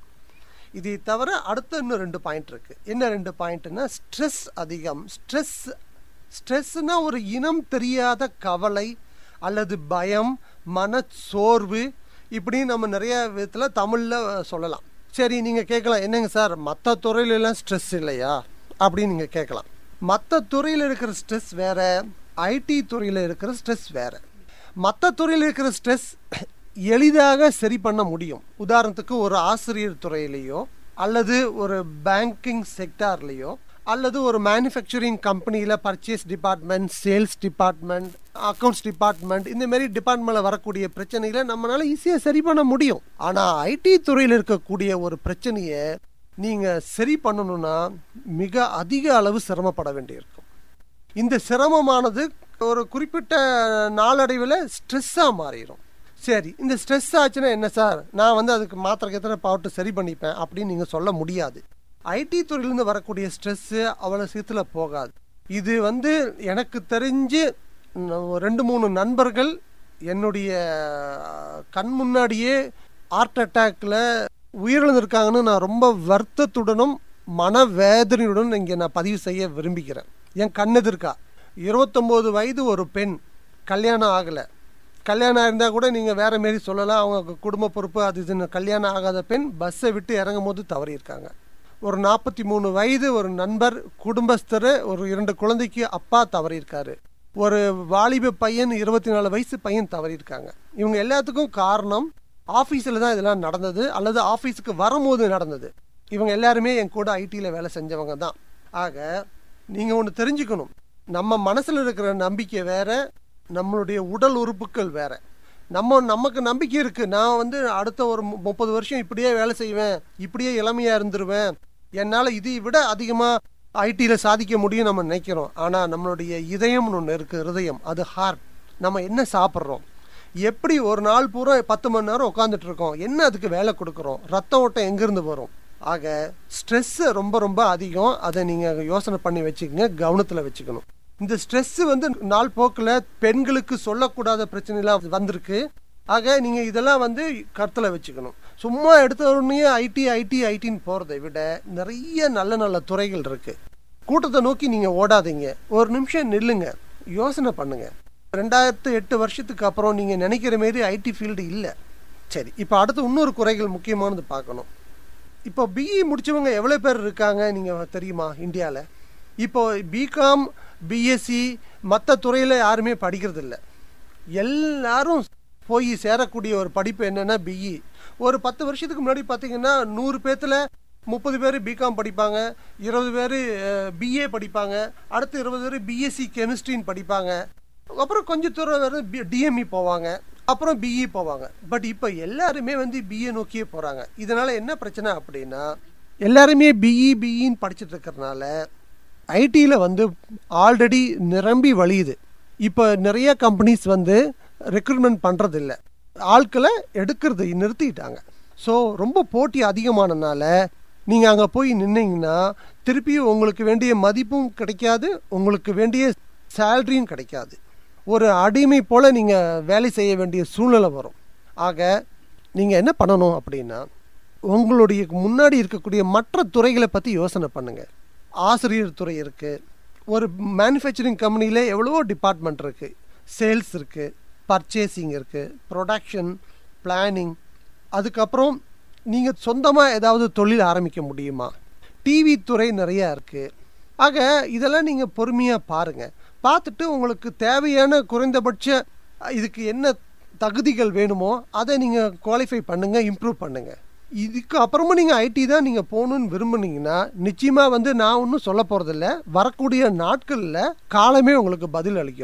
இதை தவிர அடுத்த இன்னும் ரெண்டு பாயிண்ட் இருக்கு என்ன ரெண்டு பாயிண்ட்னா ஸ்ட்ரெஸ் அதிகம் ஸ்ட்ரெஸ் ஸ்ட்ரெஸ்னா ஒரு இனம் தெரியாத கவலை அல்லது பயம் மன சோர்வு இப்படி நம்ம நிறைய விதத்தில் தமிழில் சொல்லலாம் சரி நீங்கள் கேட்கலாம் என்னங்க சார் மற்ற துறையிலலாம் ஸ்ட்ரெஸ் இல்லையா அப்படின்னு நீங்கள் கேட்கலாம் மற்ற துறையில் இருக்கிற ஸ்ட்ரெஸ் வேற ஐடி துறையில் இருக்கிற ஸ்ட்ரெஸ் வேற மற்ற துறையில் இருக்கிற ஸ்ட்ரெஸ் எளிதாக சரி பண்ண முடியும் உதாரணத்துக்கு ஒரு ஆசிரியர் துறையிலேயோ அல்லது ஒரு பேங்கிங் செக்டார்லேயோ அல்லது ஒரு மேனுஃபேக்சரிங் கம்பெனியில் purchase department sales department accounts department இந்த மாதிரி டிபார்ட்மெண்ட்டில் வரக்கூடிய பிரச்சனைகளை நம்மளால ஈஸியாக சரி பண்ண முடியும் ஆனால் ஐடி துறையில் இருக்கக்கூடிய ஒரு பிரச்சனையை நீங்கள் சரி பண்ணணும்னா மிக அதிக அளவு சிரமப்பட வேண்டியிருக்கும் இந்த சிரமமானது ஒரு குறிப்பிட்ட நாளடைவில் ஸ்ட்ரெஸ்ஸாக மாறிடும் சரி இந்த ஸ்ட்ரெஸ் ஆச்சுன்னா என்ன சார் நான் வந்து அதுக்கு மாத்திரை எத்தனை பாவட்டு சரி பண்ணிப்பேன் அப்படின்னு நீங்கள் சொல்ல முடியாது ஐடி துறையிலேருந்து வரக்கூடிய ஸ்ட்ரெஸ்ஸு அவ்வளோ சீக்கிரத்தில் போகாது இது வந்து எனக்கு தெரிஞ்சு ரெண்டு மூணு நண்பர்கள் என்னுடைய கண் முன்னாடியே ஹார்ட் அட்டாக்ல உயிரிழந்திருக்காங்கன்னு நான் ரொம்ப வருத்தத்துடனும் மனவேதனையுடன் இங்கே நான் பதிவு செய்ய விரும்புகிறேன் என் கண்ணெதிர்க்கா இருபத்தொம்போது வயது ஒரு பெண் கல்யாணம் ஆகலை கல்யாணம் இருந்தால் கூட நீங்கள் வேற மாரி சொல்லலாம் அவங்க குடும்ப பொறுப்பு அது இதுன்னு கல்யாணம் ஆகாத பெண் பஸ்ஸை விட்டு இறங்கும் போது தவறியிருக்காங்க ஒரு நாற்பத்தி மூணு வயது ஒரு நண்பர் குடும்பஸ்தர் ஒரு இரண்டு குழந்தைக்கு அப்பா தவறியிருக்காரு ஒரு வாலிப பையன் இருபத்தி நாலு வயசு பையன் தவறியிருக்காங்க இவங்க எல்லாத்துக்கும் காரணம் ஆஃபீஸில் தான் இதெல்லாம் நடந்தது அல்லது ஆஃபீஸுக்கு வரும்போது நடந்தது இவங்க எல்லாருமே என் கூட ஐடியில் வேலை செஞ்சவங்க தான் ஆக நீங்கள் ஒன்று தெரிஞ்சுக்கணும் நம்ம மனசில் இருக்கிற நம்பிக்கை வேற நம்மளுடைய உடல் உறுப்புகள் வேற நம்ம நமக்கு நம்பிக்கை இருக்கு நான் வந்து அடுத்த ஒரு முப்பது வருஷம் இப்படியே வேலை செய்வேன் இப்படியே இளமையா இருந்துருவேன் என்னால் இதை விட அதிகமாக ஐடியில் சாதிக்க முடியும் நம்ம நினைக்கிறோம் ஆனால் நம்மளுடைய இதயம்னு ஒன்று இருக்கு ஹிருதயம் அது ஹார்ட் நம்ம என்ன சாப்பிட்றோம் எப்படி ஒரு நாள் பூரா பத்து மணி நேரம் உட்காந்துட்டு இருக்கோம் என்ன அதுக்கு வேலை கொடுக்குறோம் ரத்த ஓட்டம் எங்கேருந்து வரும் ஆக ஸ்ட்ரெஸ் ரொம்ப ரொம்ப அதிகம் அதை நீங்கள் யோசனை பண்ணி வச்சுக்கோங்க கவனத்தில் வச்சுக்கணும் இந்த ஸ்ட்ரெஸ் வந்து நாள் போக்கில் பெண்களுக்கு சொல்லக்கூடாத பிரச்சனைலாம் வந்திருக்கு ஆக நீங்கள் இதெல்லாம் வந்து கருத்தில் வச்சுக்கணும் சும்மா எடுத்த உடனே ஐடி ஐடி ஐடின்னு போகிறதை விட நிறைய நல்ல நல்ல துறைகள் இருக்கு கூட்டத்தை நோக்கி நீங்கள் ஓடாதீங்க ஒரு நிமிஷம் நில்லுங்க யோசனை பண்ணுங்க ரெண்டாயிரத்து எட்டு வருஷத்துக்கு அப்புறம் நீங்கள் நினைக்கிற மாரி ஐடி ஃபீல்டு இல்லை சரி இப்போ அடுத்து இன்னொரு குறைகள் முக்கியமானது பார்க்கணும் இப்போ பிஇ முடிச்சவங்க எவ்வளோ பேர் இருக்காங்க நீங்கள் தெரியுமா இந்தியாவில் இப்போ பிகாம் பிஎஸ்சி மற்ற துறையில் யாருமே படிக்கிறது இல்லை எல்லாரும் போய் சேரக்கூடிய ஒரு படிப்பு என்னன்னா பிஇ ஒரு பத்து வருஷத்துக்கு முன்னாடி பார்த்தீங்கன்னா நூறு பேர்த்தில் முப்பது பேர் பிகாம் படிப்பாங்க இருபது பேர் பிஏ படிப்பாங்க அடுத்து இருபது பேர் பிஎஸ்சி கெமிஸ்ட்ரின்னு படிப்பாங்க அப்புறம் கொஞ்சம் தூரம் வேறு டிஎம்இ போவாங்க அப்புறம் பிஇ போவாங்க பட் இப்போ எல்லாருமே வந்து பிஏ நோக்கியே போகிறாங்க இதனால் என்ன பிரச்சனை அப்படின்னா எல்லாருமே பிஇ பிஇன்னு படிச்சுட்டு இருக்கிறதுனால ஐடியில் வந்து ஆல்ரெடி நிரம்பி வழியுது இப்போ நிறைய கம்பெனிஸ் வந்து ரெக்ரூட்மெண்ட் பண்ணுறதில்ல ஆட்களை எடுக்கிறது நிறுத்திட்டாங்க ஸோ ரொம்ப போட்டி அதிகமானனால நீங்கள் அங்கே போய் நின்னீங்கன்னா திருப்பி உங்களுக்கு வேண்டிய மதிப்பும் கிடைக்காது உங்களுக்கு வேண்டிய சேலரியும் கிடைக்காது ஒரு அடிமை போல் நீங்கள் வேலை செய்ய வேண்டிய சூழ்நிலை வரும் ஆக நீங்கள் என்ன பண்ணணும் அப்படின்னா உங்களுடைய முன்னாடி இருக்கக்கூடிய மற்ற துறைகளை பற்றி யோசனை பண்ணுங்கள் ஆசிரியர் துறை இருக்குது ஒரு மேனுஃபேக்சரிங் கம்பெனியில் எவ்வளவோ டிபார்ட்மெண்ட் இருக்குது சேல்ஸ் இருக்குது பர்ச்சேசிங் இருக்குது ப்ரொடக்ஷன் பிளானிங் அதுக்கப்புறம் நீங்கள் சொந்தமாக ஏதாவது தொழில் ஆரம்பிக்க முடியுமா டிவி துறை நிறையா இருக்குது ஆக இதெல்லாம் நீங்கள் பொறுமையாக பாருங்கள் பார்த்துட்டு உங்களுக்கு தேவையான குறைந்தபட்ச இதுக்கு என்ன தகுதிகள் வேணுமோ அதை நீங்கள் குவாலிஃபை பண்ணுங்கள் இம்ப்ரூவ் பண்ணுங்கள் இதுக்கு அப்புறமும் நீங்கள் ஐடி தான் நீங்கள் போகணுன்னு விரும்புனீங்கன்னா நிச்சயமாக வந்து நான் ஒன்றும் சொல்ல போகிறதில்ல வரக்கூடிய நாட்களில் காலமே உங்களுக்கு பதில் அளிக்கும்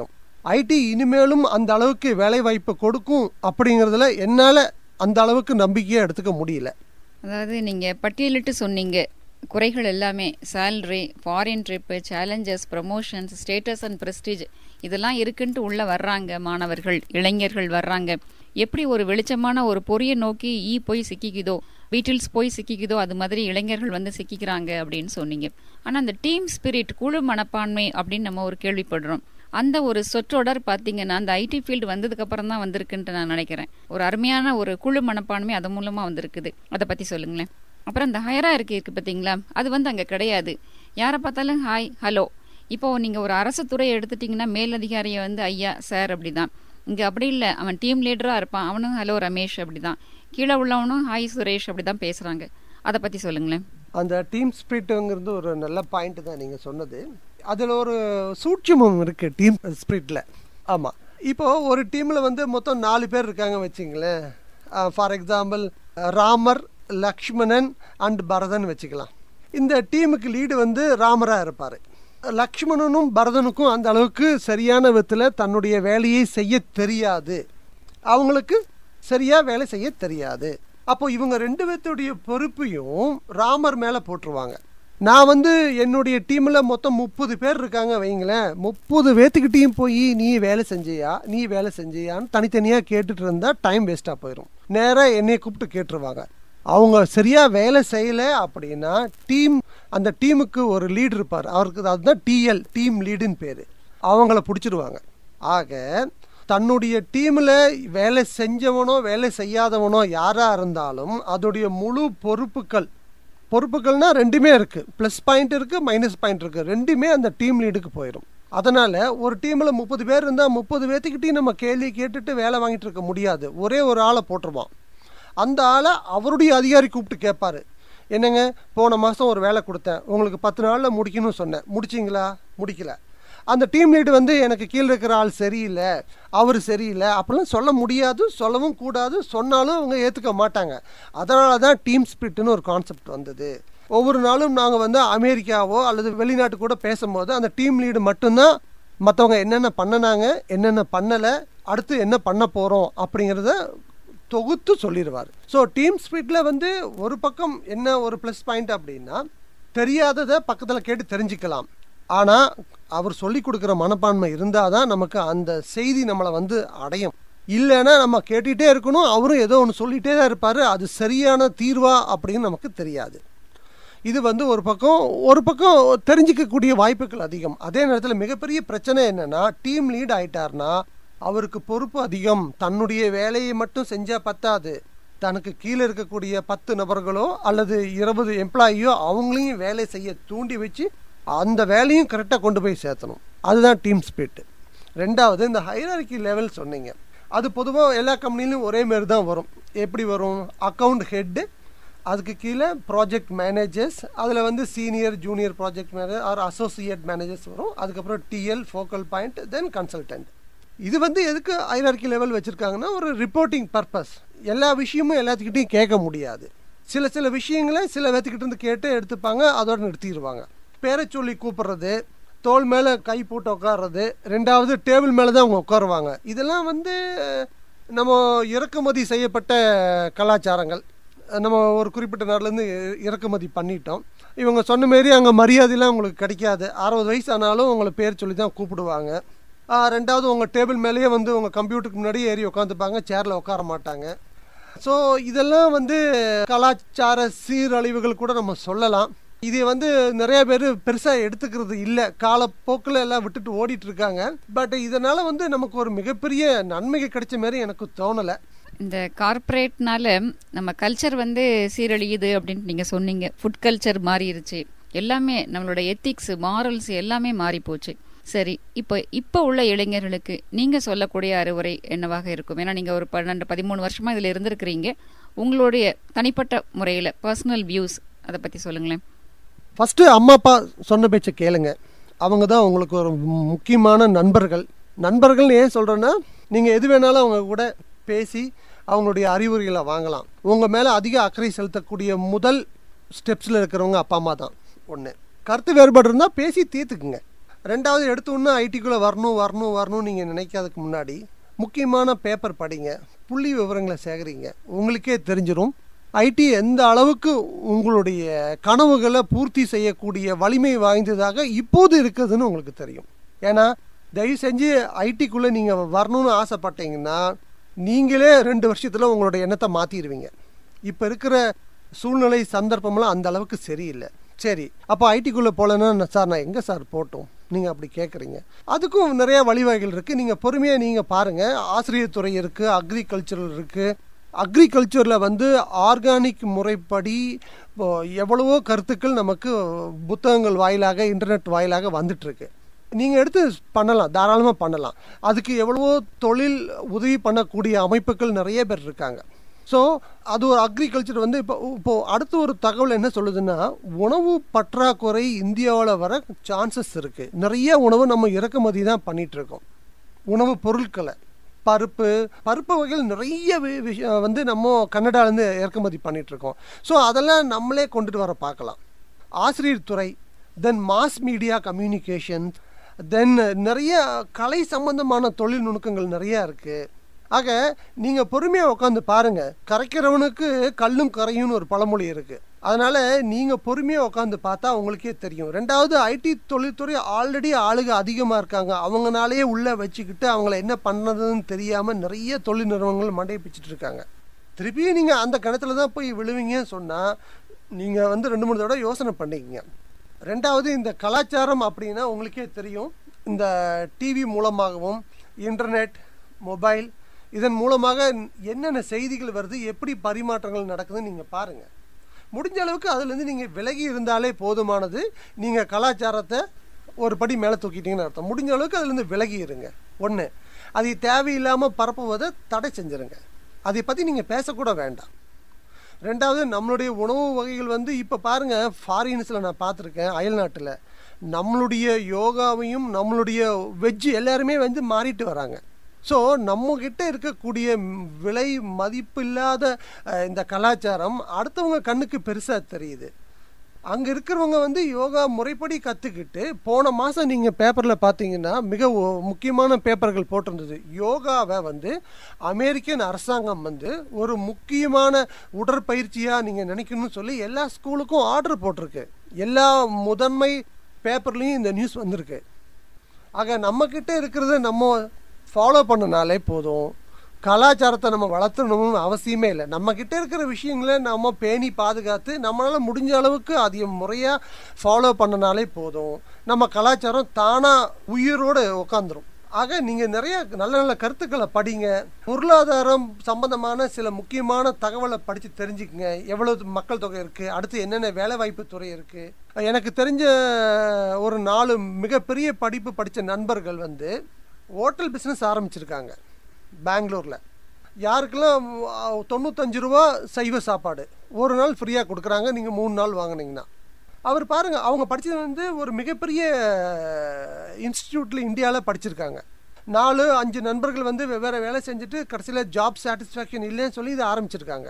ஐடி இனிமேலும் அந்த அளவுக்கு வேலை வாய்ப்பு கொடுக்கும் அப்படிங்கிறதுல என்னால் அந்த அளவுக்கு நம்பிக்கையாக எடுத்துக்க முடியல அதாவது நீங்க பட்டியலிட்டு சொன்னீங்க குறைகள் எல்லாமே salary foreign trip challenges promotions status and prestige இதெல்லாம் இருக்குன்ட்டு உள்ள வர்றாங்க மாணவர்கள் இளைஞர்கள் வர்றாங்க எப்படி ஒரு வெளிச்சமான ஒரு பொறியை நோக்கி ஈ போய் சிக்கிக்குதோ பீட்டில்ஸ் போய் சிக்கிக்குதோ அது மாதிரி இளைஞர்கள் வந்து சிக்கிக்கிறாங்க அப்படின்னு சொன்னீங்க ஆனா அந்த டீம் ஸ்பிரிட் குழு மனப்பான்மை அப்படின்னு நம்ம ஒரு கேள்விப்படுறோம் அந்த ஒரு சொற்றொடர் பார்த்தீங்கன்னா அந்த ஐடி ஃபீல்டு வந்ததுக்கு அப்புறம் தான் வந்திருக்குன்ட்டு நான் நினைக்கிறேன் ஒரு அருமையான ஒரு குழு மனப்பான்மை அது மூலமா வந்திருக்குது அதை பத்தி சொல்லுங்களேன் அப்புறம் இந்த ஹையரா இருக்கு இருக்கு பார்த்தீங்களா அது வந்து அங்கே கிடையாது யாரை பார்த்தாலும் ஹாய் ஹலோ இப்போ நீங்கள் ஒரு அரசு துறையை எடுத்துட்டிங்கன்னா மேலதிகாரியை வந்து ஐயா சார் அப்படிதான் இங்கே அப்படி இல்லை அவன் டீம் லீடராக இருப்பான் அவனும் ஹலோ ரமேஷ் அப்படிதான் கீழே உள்ளவனும் ஹாய் சுரேஷ் அப்படி தான் பேசுகிறாங்க அதை பற்றி சொல்லுங்களேன் அந்த டீம் ஸ்பிரிட்டுங்கிறது ஒரு நல்ல பாயிண்ட் தான் நீங்கள் சொன்னது அதில் ஒரு சூட்சமம் இருக்குது டீம் ஸ்பிரிட்டில் ஆமாம் இப்போ ஒரு டீமில் வந்து மொத்தம் நாலு பேர் இருக்காங்க வச்சுங்களேன் for example Ramar Lakshmanan and Bharathan வச்சுக்கலாம் இந்த டீமுக்கு லீடு வந்து ராமராக இருப்பார் லக்ஷ்மணனும் பரதனுக்கும் அந்த அளவுக்கு சரியான விதத்தில் தன்னுடைய வேலையை செய்ய தெரியாது அவங்களுக்கு சரியாக வேலை செய்ய தெரியாது அப்போ இவங்க ரெண்டு பேர்த்துடைய பொறுப்பையும் ராமர் மேலே போட்டுருவாங்க நான் வந்து என்னுடைய டீமில் மொத்தம் முப்பது பேர் இருக்காங்க வைங்களேன் முப்பது பேர்த்துக்கிட்டையும் போய் நீ வேலை செஞ்சியா நீ வேலை செஞ்சியான்னு தனித்தனியாக கேட்டுட்டு இருந்தால் டைம் வேஸ்ட்டாக போயிடும் நேராக என்னைய கூப்பிட்டு கேட்டுருவாங்க அவங்க சரியாக வேலை செய்யலை அப்படின்னா டீம் அந்த டீமுக்கு ஒரு லீடு இருப்பார் அவருக்கு அதுதான் டிஎல் டீம் லீடுன்னு பேர் அவங்கள பிடிச்சிருவாங்க ஆக தன்னுடைய டீமில் வேலை செஞ்சவனோ வேலை செய்யாதவனோ யாராக இருந்தாலும் அதோடைய முழு பொறுப்புகள் பொறுப்புகள்னா ரெண்டுமே இருக்குது ப்ளஸ் பாயிண்ட் இருக்குது மைனஸ் பாயிண்ட் இருக்குது ரெண்டுமே அந்த டீம் லீடுக்கு போயிடும் அதனால் ஒரு டீமில் முப்பது பேர் இருந்தால் முப்பது பேர்த்துக்கிட்டையும் நம்ம கேள்வி கேட்டுட்டு வேலை வாங்கிட்டு இருக்க முடியாது ஒரே ஒரு ஆளை போட்டுருவான் அந்த ஆளை அவருடைய அதிகாரி கூப்பிட்டு கேட்பாரு என்னங்க போன மாதம் ஒரு வேலை கொடுத்தேன் உங்களுக்கு பத்து நாளில் முடிக்கணும்னு சொன்னேன் முடிச்சிங்களா முடிக்கல அந்த டீம் லீடு வந்து எனக்கு கீழே இருக்கிற ஆள் சரியில்லை அவர் சரியில்லை அப்படிலாம் சொல்ல முடியாது சொல்லவும் கூடாது சொன்னாலும் அவங்க ஏற்றுக்க மாட்டாங்க அதனால தான் டீம் ஸ்பிரிட்னு ஒரு கான்செப்ட் வந்தது ஒவ்வொரு நாளும் நாங்கள் வந்து அமெரிக்காவோ அல்லது வெளிநாட்டு கூட பேசும்போது அந்த டீம் லீடு மட்டும்தான் மற்றவங்க என்னென்ன பண்ணினாங்க என்னென்ன பண்ணலை அடுத்து என்ன பண்ண போகிறோம் அப்படிங்கிறத தொகுத்து சொல்லிடுவார் ஸோ டீம் ஸ்பிரிட்டில் வந்து ஒரு பக்கம் என்ன ஒரு ப்ளஸ் பாயிண்ட் அப்படின்னா தெரியாததை பக்கத்தில் கேட்டு தெரிஞ்சுக்கலாம் ஆனால் அவர் சொல்லி கொடுக்குற மனப்பான்மை இருந்தால் தான் நமக்கு அந்த செய்தி நம்மளை வந்து அடையும் இல்லைன்னா நம்ம கேட்டுகிட்டே இருக்கணும் அவரும் ஏதோ ஒன்று சொல்லிகிட்டே தான் இருப்பார் அது சரியான தீர்வா அப்படின்னு நமக்கு தெரியாது இது வந்து ஒரு பக்கம் ஒரு பக்கம் தெரிஞ்சிக்கக்கூடிய வாய்ப்புகள் அதிகம் அதே நேரத்தில் மிகப்பெரிய பிரச்சனை என்னென்னா டீம் லீட் ஆயிட்டார்னா அவருக்கு பொறுப்பு அதிகம் தன்னுடைய வேலையை மட்டும் செஞ்சால் பத்தாது தனக்கு கீழே இருக்கக்கூடிய பத்து நபர்களோ அல்லது இருபது எம்ப்ளாயியோ அவங்களையும் வேலை செய்ய தூண்டி வச்சு அந்த வேலையும் கரெக்டாக கொண்டு போய் சேர்த்தணும் அதுதான் டீம் ஸ்பிரிட் ரெண்டாவது இந்த ஹைரார்கி லெவல் சொன்னீங்க அது பொதுவாக எல்லா கம்பெனிலும் ஒரே மாரி தான் வரும் எப்படி வரும் அக்கவுண்ட் ஹெட்டு அதுக்கு கீழே ப்ராஜெக்ட் மேனேஜர்ஸ் அதில் வந்து senior junior project manager or associate managers வரும் அதுக்கப்புறம் TL focal point then consultant இது வந்து எதுக்கு ஐரார்கி லெவல் வச்சுருக்காங்கன்னா ஒரு ரிப்போர்ட்டிங் பர்பஸ் எல்லா விஷயமும் எல்லாத்துக்கிட்டையும் கேட்க முடியாது சில சில விஷயங்களை சில பேர்த்துக்கிட்ட இருந்து கேட்டு எடுத்துப்பாங்க அதோட நிறுத்திடுவாங்க பேரை சொல்லி கூப்பிடுறது தோல் மேலே கை போட்டு உட்கார்றது ரெண்டாவது டேபிள் மேலே தான் அவங்க உட்காருவாங்க இதெல்லாம் வந்து நம்ம இறக்குமதி செய்யப்பட்ட கலாச்சாரங்கள் நம்ம ஒரு குறிப்பிட்ட நாள்லேருந்து இறக்குமதி பண்ணிட்டோம் இவங்க சொன்ன மாரி அங்கே மரியாதையெல்லாம் உங்களுக்கு கிடைக்காது அறுபது வயசு ஆனாலும் உங்களை பேர் சொல்லி தான் கூப்பிடுவாங்க ரெண்டாவது உங்கள் டேபிள் மேலேயே வந்து உங்கள் கம்ப்யூட்டருக்கு முன்னாடி ஏறி உட்காந்துப்பாங்க சேரில் உட்கார மாட்டாங்க ஸோ இதெல்லாம் வந்து கலாச்சார சீரழிவுகள் கூட நம்ம சொல்லலாம் இதை வந்து நிறைய பேர் பெருசாக எடுத்துக்கிறது இல்லை காலப்போக்கில் எல்லாம் விட்டுட்டு ஓடிட்டு இருக்காங்க பட் இதனால் வந்து நமக்கு ஒரு மிகப்பெரிய நன்மைகள் கிடைச்ச மாதிரி எனக்கு தோணலை இந்த கார்ப்பரேட்னால நம்ம கல்ச்சர் வந்து சீரழியுது அப்படின்ட்டு நீங்கள் சொன்னீங்க ஃபுட் கல்ச்சர் மாறிடுச்சு எல்லாமே நம்மளோட எத்திக்ஸ் மாரல்ஸ் எல்லாமே மாறி போச்சு சரி இப்போ இப்போ உள்ள இளைஞர்களுக்கு நீங்கள் சொல்லக்கூடிய அறிவுரை என்னவாக இருக்கும் ஏன்னா நீங்கள் ஒரு பன்னெண்டு பதிமூணு வருஷமாக இதில் இருந்திருக்கிறீங்க உங்களுடைய தனிப்பட்ட முறையில் பர்சனல் வியூஸ் அதை பற்றி சொல்லுங்களேன் ஃபஸ்ட்டு அம்மா அப்பா சொன்ன பேச்சை கேளுங்க அவங்க தான் உங்களுக்கு ஒரு முக்கியமான நண்பர்கள் நண்பர்கள்னு ஏன் சொல்கிறேன்னா நீங்கள் எது வேணாலும் அவங்க கூட பேசி அவங்களுடைய அறிவுரைகளை வாங்கலாம் உங்கள் மேலே அதிக அக்கறை செலுத்தக்கூடிய முதல் ஸ்டெப்ஸில் இருக்கிறவங்க அப்பா அம்மா தான் ஒன்று கருத்து வேறுபாடு இருந்தால் பேசி தீர்த்துக்குங்க ரெண்டாவது எடுத்த உடனே ஐடிக்குள்ளே வரணும் வரணும் வரணும் நீங்கள் நினைக்காததுக்கு முன்னாடி முக்கியமான பேப்பர் படிங்க புள்ளி விவரங்களை சேகரிங்க உங்களுக்கே தெரிஞ்சிடும் ஐடி எந்த அளவுக்கு உங்களுடைய கனவுகளை பூர்த்தி செய்யக்கூடிய வலிமை வாய்ந்ததாக இப்போது இருக்குதுன்னு உங்களுக்கு தெரியும் ஏன்னா தயவு செஞ்சு ஐடிக்குள்ளே நீங்கள் வரணும்னு ஆசைப்பட்டீங்கன்னா நீங்களே ரெண்டு வருஷத்தில் உங்களோட எண்ணத்தை மாற்றிடுவீங்க இப்போ இருக்கிற சூழ்நிலை சந்தர்ப்பம்லாம் அந்த அளவுக்கு சரியில்லை சரி அப்போ ஐடிக்குள்ளே போகலன்னா சார் நான் எங்கே சார் போட்டோம் நீங்கள் அப்படி கேட்குறீங்க அதுக்கும் நிறைய வழிவகைகள் இருக்குது நீங்கள் பொறுமையாக நீங்கள் பாருங்கள் ஆசிரியர் துறை இருக்குது அக்ரிகல்ச்சரல் இருக்குது அக்ரிகல்ச்சரில் வந்து ஆர்கானிக் முறைப்படி இப்போ எவ்வளவோ கருத்துக்கள் நமக்கு புத்தகங்கள் வாயிலாக இன்டர்நெட் வாயிலாக வந்துட்டுருக்கு நீங்கள் எடுத்து பண்ணலாம் தாராளமாக பண்ணலாம் அதுக்கு எவ்வளவோ தொழில் உதவி பண்ணக்கூடிய அமைப்புகள் நிறைய பேர் இருக்காங்க ஸோ அது ஒரு அக்ரிகல்ச்சர் வந்து இப்போ இப்போது அடுத்த ஒரு தகவல் என்ன சொல்லுதுன்னா உணவு பற்றாக்குறை இந்தியாவில் வர சான்சஸ் இருக்குது நிறைய உணவு நம்ம இறக்குமதி தான் பண்ணிகிட்டு இருக்கோம் உணவு பொருட்களை பருப்பு பருப்பு வகைகள் நிறைய வி- விஷயம் வந்து நம்ம கன்னடாலேருந்து இறக்குமதி பண்ணிட்டு இருக்கோம் ஸோ அதெல்லாம் நம்மளே கொண்டுட்டு வர பார்க்கலாம் ஆசிரியர் துறை then mass media communication then நிறைய கலை சம்பந்தமான தொழில் நுணுக்கங்கள் நிறையா இருக்குது ஆக நீங்கள் பொறுமையாக உட்காந்து பாருங்கள் கரைக்கிறவனுக்கு கல்லும் கரையும்னு ஒரு பழமொழி இருக்குது அதனால் நீங்கள் பொறுமையாக உட்காந்து பார்த்தா உங்களுக்கே தெரியும் ரெண்டாவது ஐடி தொழில்துறை ஆல்ரெடி ஆளுக அதிகமாக இருக்காங்க அவங்கனாலேயே உள்ளே வச்சுக்கிட்டு அவங்கள என்ன பண்ணதுன்னு தெரியாமல் நிறைய தொழில் நிறுவனங்கள் மண்டையை பிச்சுட்டு இருக்காங்க திருப்பியும் நீங்கள் அந்த கிணத்துல தான் போய் விழுவீங்கன்னு சொன்னால் நீங்கள் வந்து ரெண்டு மூணு தடவை யோசனை பண்ணிக்கங்க ரெண்டாவது இந்த கலாச்சாரம் அப்படின்னா உங்களுக்கே தெரியும் இந்த டிவி மூலமாகவும் இன்டர்நெட் மொபைல் இதன் மூலமாக என்னென்ன செய்திகள் வருது எப்படி பரிமாற்றங்கள் நடக்குதுன்னு நீங்கள் பாருங்கள் முடிஞ்ச அளவுக்கு அதுலேருந்து நீங்கள் விலகி இருந்தாலே போதுமானது நீங்கள் கலாச்சாரத்தை ஒரு படி மேலே தூக்கிட்டீங்கன்னு அர்த்தம் முடிஞ்ச அளவுக்கு அதுலேருந்து விலகி இருங்க ஒன்று அதை தேவையில்லாமல் பரப்புவதை தடை செஞ்சுருங்க அதை பற்றி நீங்கள் பேசக்கூட வேண்டாம் ரெண்டாவது நம்மளுடைய உணவு வகைகள் வந்து இப்போ பாருங்கள் ஃபாரின்ஸில் நான் பார்த்துருக்கேன் அயல்நாட்டில் நம்மளுடைய யோகாவையும் நம்மளுடைய வெஜ்ஜு எல்லாருமே வந்து மாறிட்டு வராங்க ஸோ நம்மக்கிட்ட இருக்கக்கூடிய ம், விலை மதிப்பில்லாத அஹ், இந்த கலாச்சாரம் அடுத்தவங்க கண்ணுக்கு பெருசாக தெரியுது அங்கே இருக்கிறவங்க வந்து யோகா முறைப்படி கற்றுக்கிட்டு போன மாதம் நீங்கள் பேப்பரில் பார்த்தீங்கன்னா மிக ஒ- முக்கியமான பேப்பர்கள் போட்டிருந்தது யோகாவை வந்து அமெரிக்கன் அரசாங்கம் வந்து ஒரு முக்கியமான உடற்பயிற்சியாக நீங்கள் நினைக்கணும்னு சொல்லி எல்லா ஸ்கூலுக்கும் ஆர்டர் போட்டிருக்கு எல்லா முதன்மை பேப்பர்லேயும் இந்த நியூஸ் வந்திருக்கு ஆக நம்மக்கிட்ட இருக்கிறத நம்ம ஃபாலோ பண்ணனாலே போதும் கலாச்சாரத்தை நம்ம வளர்த்தணும்னு அவசியமே இல்லை நம்மக்கிட்ட இருக்கிற விஷயங்களை நம்ம பேணி பாதுகாத்து நம்மளால் முடிஞ்ச அளவுக்கு அதை முறையாக ஃபாலோ பண்ணனாலே போதும் நம்ம கலாச்சாரம் தானாக உயிரோடு உட்காந்துரும் ஆக நீங்கள் நிறைய நல்ல நல்ல கருத்துக்களை படிங்க பொருளாதாரம் சம்பந்தமான சில முக்கியமான தகவலை படித்து தெரிஞ்சுக்கங்க எவ்வளவு மக்கள் தொகை இருக்குது அடுத்து என்னென்ன வேலைவாய்ப்பு துறை இருக்குது எனக்கு தெரிஞ்ச ஒரு நாலு மிகப்பெரிய படிப்பு படித்த நண்பர்கள் வந்து ஹோட்டல் பிஸ்னஸ் ஆரம்பிச்சிருக்காங்க பெங்களூரில் யாருக்கெல்லாம் அஹ், தொண்ணூத்தஞ்சு ரூபா சைவ சாப்பாடு ஒரு நாள் ஃப்ரீயாக கொடுக்குறாங்க நீங்கள் மூணு நாள் வாங்குனீங்கன்னா அவர் பாருங்கள் அவங்க படித்தது வந்து ஒரு மிகப்பெரிய இன்ஸ்டிடியூட்டில் இந்தியாவில் படிச்சிருக்காங்க நாலு அஞ்சு நண்பர்கள் வந்து வெவ்வேறு வேலை செஞ்சுட்டு கடைசியில் ஜாப் சாட்டிஸ்ஃபேக்ஷன் இல்லைன்னு சொல்லி இதை ஆரம்பிச்சிருக்காங்க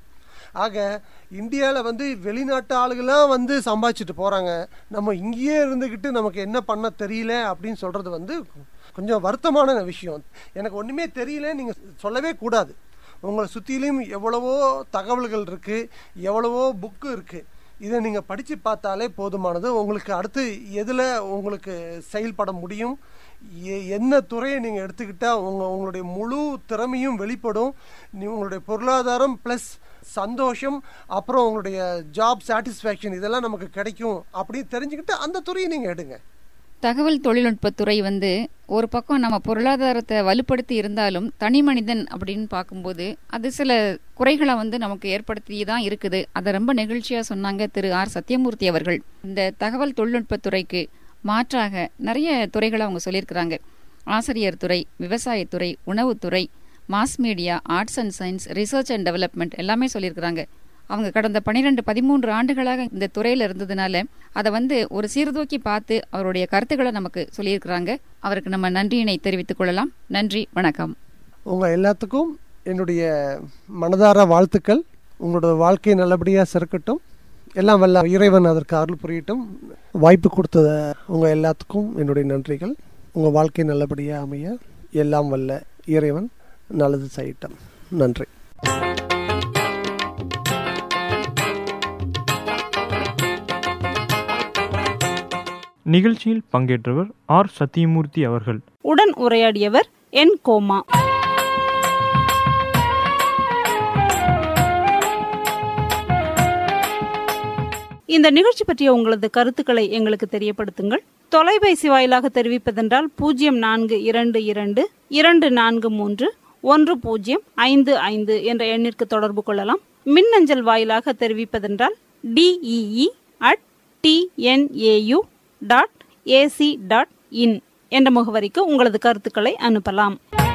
ஆக இந்தியாவில் வந்து வெளிநாட்டு ஆளுகளாம் வந்து சம்பாதிச்சுட்டு போகிறாங்க நம்ம இங்கேயே இருந்துக்கிட்டு நமக்கு என்ன பண்ண தெரியல அப்படின்னு சொல்கிறது வந்து கொஞ்சம் வருத்தமான விஷயம் எனக்கு ஒன்றுமே தெரியல நீங்கள் சொல்லவே கூடாது உங்களை சுற்றிலையும் எவ்வளவோ தகவல்கள் இருக்குது எவ்வளவோ புக்கு இருக்குது இதை நீங்கள் படித்து பார்த்தாலே போதுமானது உங்களுக்கு அடுத்து எதில் உங்களுக்கு செயல்பட முடியும் எ- என்ன துறையை நீங்கள் எடுத்துக்கிட்டால் உங்கள் உங்களுடைய முழு திறமையும் வெளிப்படும் நீ உங்களுடைய பொருளாதாரம் ப்ளஸ் சந்தோஷம் அப்புறம் உங்களுடைய ஜாப் சாட்டிஸ்ஃபேக்ஷன் இதெல்லாம் நமக்கு கிடைக்கும் அப்படின்னு தெரிஞ்சுக்கிட்டு அந்த துறையை நீங்கள் எடுங்க தகவல் தொழில்நுட்பத்துறை வந்து ஒரு பக்கம் நம்ம பொருளாதாரத்தை வலுப்படுத்தி இருந்தாலும் தனி மனிதன் அப்படின்னு பார்க்கும்போது அது சில குறைகளை வந்து நமக்கு ஏற்படுத்தி தான் இருக்குது அதை ரொம்ப நெகிழ்ச்சியா சொன்னாங்க திரு ஆர் சத்யமூர்த்தி அவர்கள் இந்த தகவல் தொழில்நுட்பத்துறைக்கு மாற்றாக நிறைய துறைகளை அவங்க சொல்லியிருக்கிறாங்க ஆசிரியர் துறை விவசாயத்துறை உணவுத்துறை mass media arts and science research and development எல்லாமே சொல்லியிருக்கிறாங்க அவங்க கடந்த பன்னிரெண்டு பதிமூன்று ஆண்டுகளாக இந்த துறையில இருந்ததுனால அதை வந்து ஒரு சீர்தூக்கி பார்த்து அவருடைய கருத்துக்களை நமக்கு சொல்லியிருக்கிறாங்க அவருக்கு நம்ம நன்றியினை தெரிவித்துக் கொள்ளலாம் நன்றி வணக்கம் உங்கள் எல்லாத்துக்கும் என்னுடைய மனதார வாழ்த்துக்கள் உங்களோட வாழ்க்கை நல்லபடியாக சிறக்கட்டும் எல்லாம் வல்ல இறைவன் அதற்கு அருள் புரியட்டும் வாய்ப்பு கொடுத்த உங்கள் எல்லாத்துக்கும் என்னுடைய நன்றிகள் உங்கள் வாழ்க்கை நல்லபடியாக அமைய எல்லாம் வல்ல இறைவன் நல்லது செய்யட்டும் நன்றி நிகழ்ச்சியில் பங்கேற்றவர் ஆர் சத்தியமூர்த்தி அவர்கள் உடன் உரையாடியவர் என் கோமா இந்த நிகழ்ச்சி பற்றிய உங்களது கருத்துக்களை எங்களுக்கு தெரியப்படுத்துங்கள் தொலைபேசி வாயிலாக தெரிவிப்பதென்றால் பூஜ்ஜியம் நான்கு இரண்டு இரண்டு இரண்டு நான்கு மூன்று ஒன்று பூஜ்ஜியம் ஐந்து ஐந்து என்ற எண்ணிற்கு தொடர்பு கொள்ளலாம் மின்னஞ்சல் வாயிலாக தெரிவிப்பதென்றால் DEE at TNAU dot AC dot in என்ற முகவரிக்கு உங்களது கருத்துக்களை அனுப்பலாம்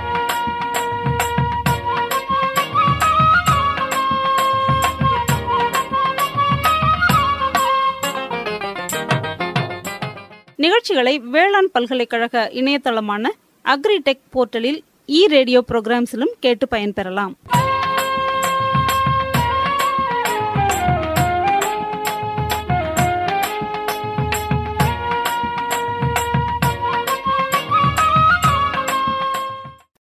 நிகழ்ச்சிகளை வேளாண் பல்கலைக்கழக இணையதளமான அக்ரிடெக் போர்ட்டலில் இ ரேடியோ ப்ரோக்ராம்ஸிலும் கேட்டு பயன்பெறலாம்